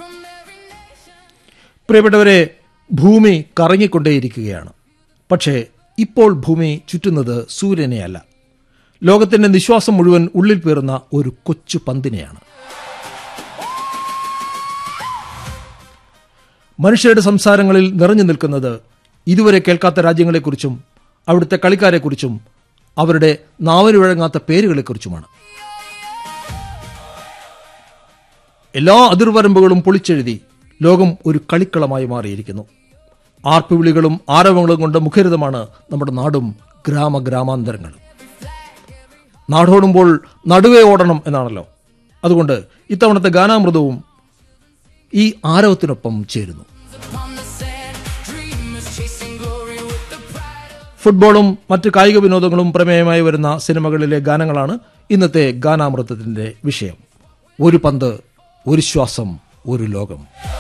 പ്രിയപ്പെട്ടവരെ ഭൂമി കറങ്ങിക്കൊണ്ടേയിരിക്കുകയാണ് പക്ഷേ ഇപ്പോൾ ഭൂമി ചുറ്റുന്നത് സൂര്യനെയല്ല ലോകത്തിന്റെ നിശ്വാസം മുഴുവൻ ഉള്ളിൽ പേറുന്ന ഒരു കൊച്ചു പന്തിനെയാണ് മനുഷ്യരുടെ സംസാരങ്ങളിൽ നിറഞ്ഞു നിൽക്കുന്നത് ഇതുവരെ കേൾക്കാത്ത രാജ്യങ്ങളെക്കുറിച്ചും അവിടുത്തെ കളിക്കാരെക്കുറിച്ചും അവരുടെ നാവിന് വഴങ്ങാത്ത പേരുകളെക്കുറിച്ചുമാണ് എല്ലാ അതിർവരമ്പുകളും പൊളിച്ചെഴുതി ലോകം ഒരു കളിക്കളമായി മാറിയിരിക്കുന്നു ആർപ്പുവിളികളും ആരവങ്ങളും കൊണ്ട് മുഖരിതമാണ് നമ്മുടെ നാടും ഗ്രാമ ഗ്രാമാന്തരങ്ങളും നാടോടുമ്പോൾ നടുവേ ഓടണം എന്നാണല്ലോ അതുകൊണ്ട് ഇത്തവണത്തെ ഗാനാമൃതവും ഈ ആരവത്തിനൊപ്പം ചേരുന്നു ഫുട്ബോളും മറ്റ് കായിക വിനോദങ്ങളും പ്രമേയമായി വരുന്ന സിനിമകളിലെ ഗാനങ്ങളാണ് ഇന്നത്തെ ഗാനാമൃതത്തിന്റെ വിഷയം ഒരു പന്ത് ഒരു ശ്വാസം ഒരു ലോകം